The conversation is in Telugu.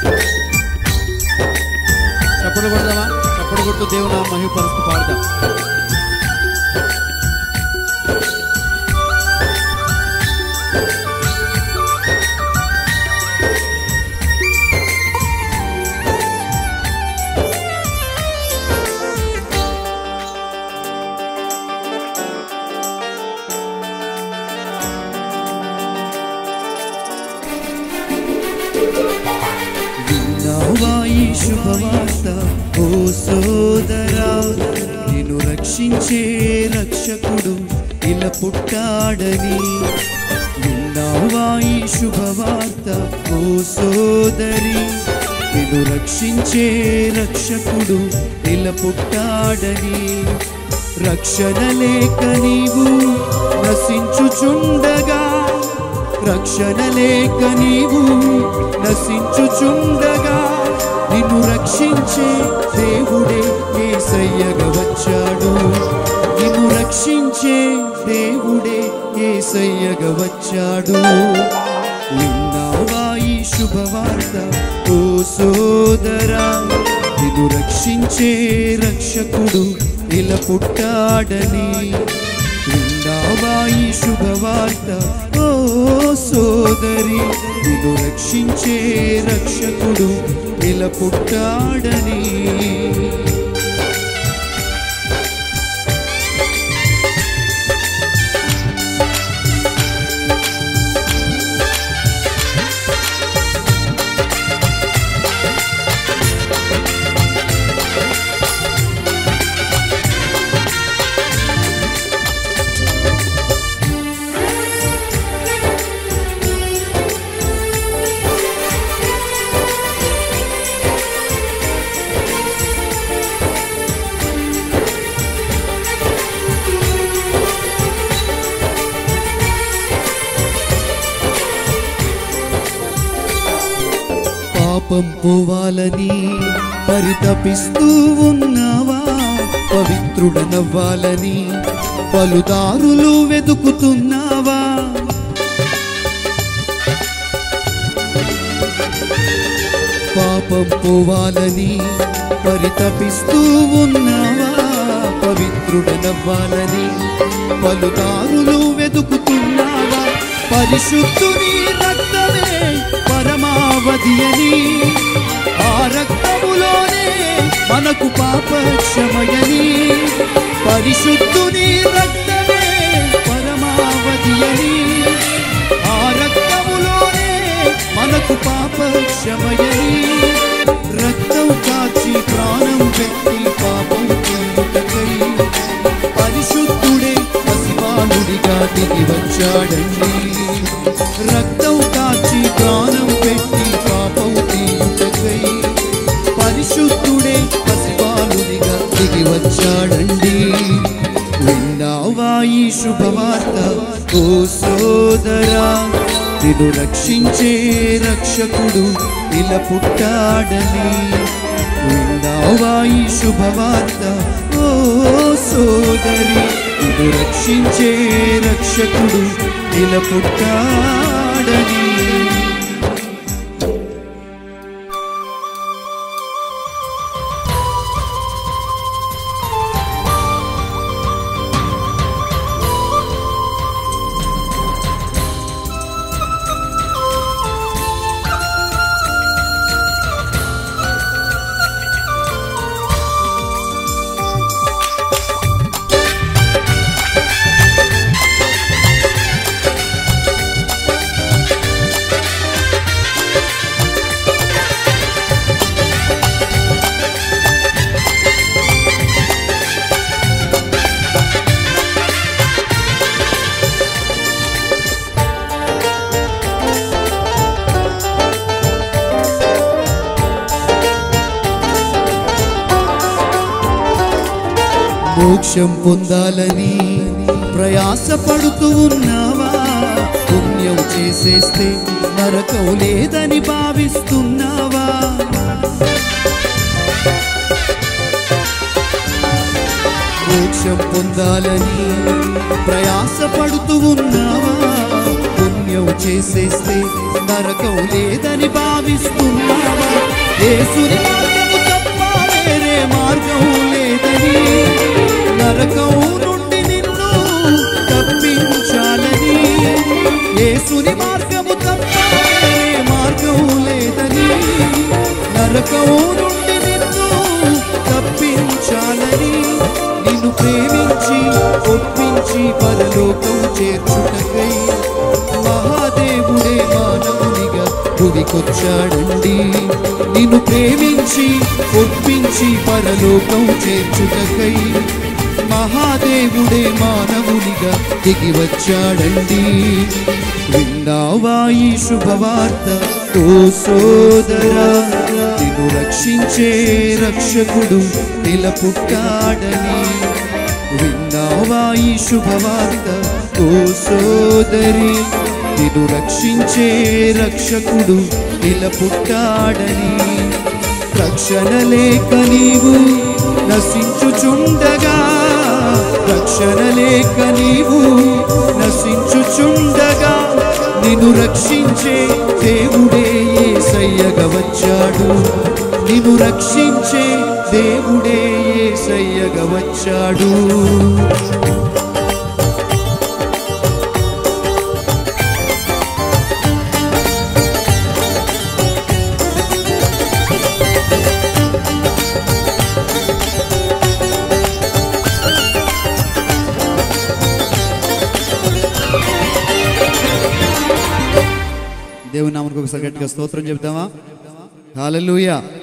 చప్పుడు కొడదామా చప్పుడు కొట్టు దేవుని మహిమ పరుస్తూ పాడదాం విన్నావా ఈ శుభవార్త ఓ సోదరా నిన్ను రక్షించే రక్షకుడు ఇలా పుట్టాడని విన్నావా ఈ శుభవార్త ఓ సోదరి నిన్ను రక్షించే రక్షకుడు ఇలా పుట్టాడని రక్షణ లేక నీవు నశించుచుండగా రక్షణ లేక నీవు నశించుచుండగా నిన్ను రక్షించే దేవుడే ఏసయ్యగా వచ్చాడు నిన్ను రక్షించే దేవుడే ఏసయ్యగా వచ్చాడు విన్నావా ఈ శుభవార్త ఓ సోదరా నిన్ను రక్షించే రక్షకుడు ఇలా పుట్టాడని విన్నావా ఈ శుభవార్త ఓ సోదరి నిన్ను రక్షించే రక్షకుడు ఇలా పుట్టాడని పాపం పోవాలని పరితపిస్తూ ఉన్నావా పవిత్రుడనవ్వాలని పలుదారులు వెతుకుతున్నావా పాపం పోవాలని పరితపిస్తూ ఉన్నావా పవిత్రుడనవ్వాలని పలుదారులు వెతుకుతున్నావా పరిశుద్ధుని రక్తమే పరమావధి అని ఆ రక్తములోనే మనకు పాప క్షమయని పరిశుద్ధుని రక్తమే పరమావధి అని ఆ రక్తములోనే మనకు పాప క్షమయని రక్తం కాచి ప్రాణం పెట్టి పాపం తీయుటకై పరిశుద్ధుడే పసివానుడిగా దిగి వచ్చాడండి రక్తం కాచి ప్రాణం పెట్టి పాపం తీయుటకై పరిశుద్ధుడే పసివానుడిగా దిగి వచ్చాడండి విన్నావా ఈ శుభవార్త ఓ సోదరా నిన్ను రక్షించే రక్షకుడు ఇలా పుట్టాడని విన్నావా ఈ శుభవార్త ఓ సోదరి నిన్ను రక్షించే రక్షకుడు ఇలా పుట్టాడని మోక్షం పొందాలని ప్రయాసపడుతూ ఉన్నావా పుణ్యం చేసేస్తే నరకం లేదని భావిస్తున్నావా మోక్షం పొందాలని ప్రయాసపడుతూ ఉన్నావా పుణ్యం చేసేస్తే నరకం లేదని భావిస్తున్నావా యేసుని మార్గము తప్ప వేరే మార్గం లేదని నరకం నుండి నిన్ను తప్పించాలని యేసుని మార్గము తప్ప వేరే మార్గం లేదని నరకం నుండి నిన్ను తప్పించాలని నిన్ను ప్రేమించి ఒప్పించి పరలోకం చేర్చుటకై మహాదేవుడే మానవునిగా భువికొచ్చాడండి నిన్ను ప్రేమించి ఒప్పించి పరలోకం చేర్చుటకై మహాదేవుడే మానవునిగా దిగి వచ్చాడండి విన్నావా ఈ శుభవార్త ఓ సోదరా నిన్ను రక్షించే రక్షకుడు ఇలా పుట్టాడని విన్నావా ఈ శుభవార్త ఓ సోదరి నిన్ను రక్షించే రక్షకుడు ఇలా పుట్టాడని రక్షణ లేక నీవు నశించుచుండగా రక్షణ లేక నీవు నశించుచుండగా నిన్ను రక్షించే దేవుడే ఏసయ్యగా వచ్చాడు నిన్ను రక్షించే దేవుడే ఏసయ్యగా వచ్చాడు దేవుని నామనికి ఒకసారి గట్టిగా స్తోత్రం చెప్తామా హల్లెలూయా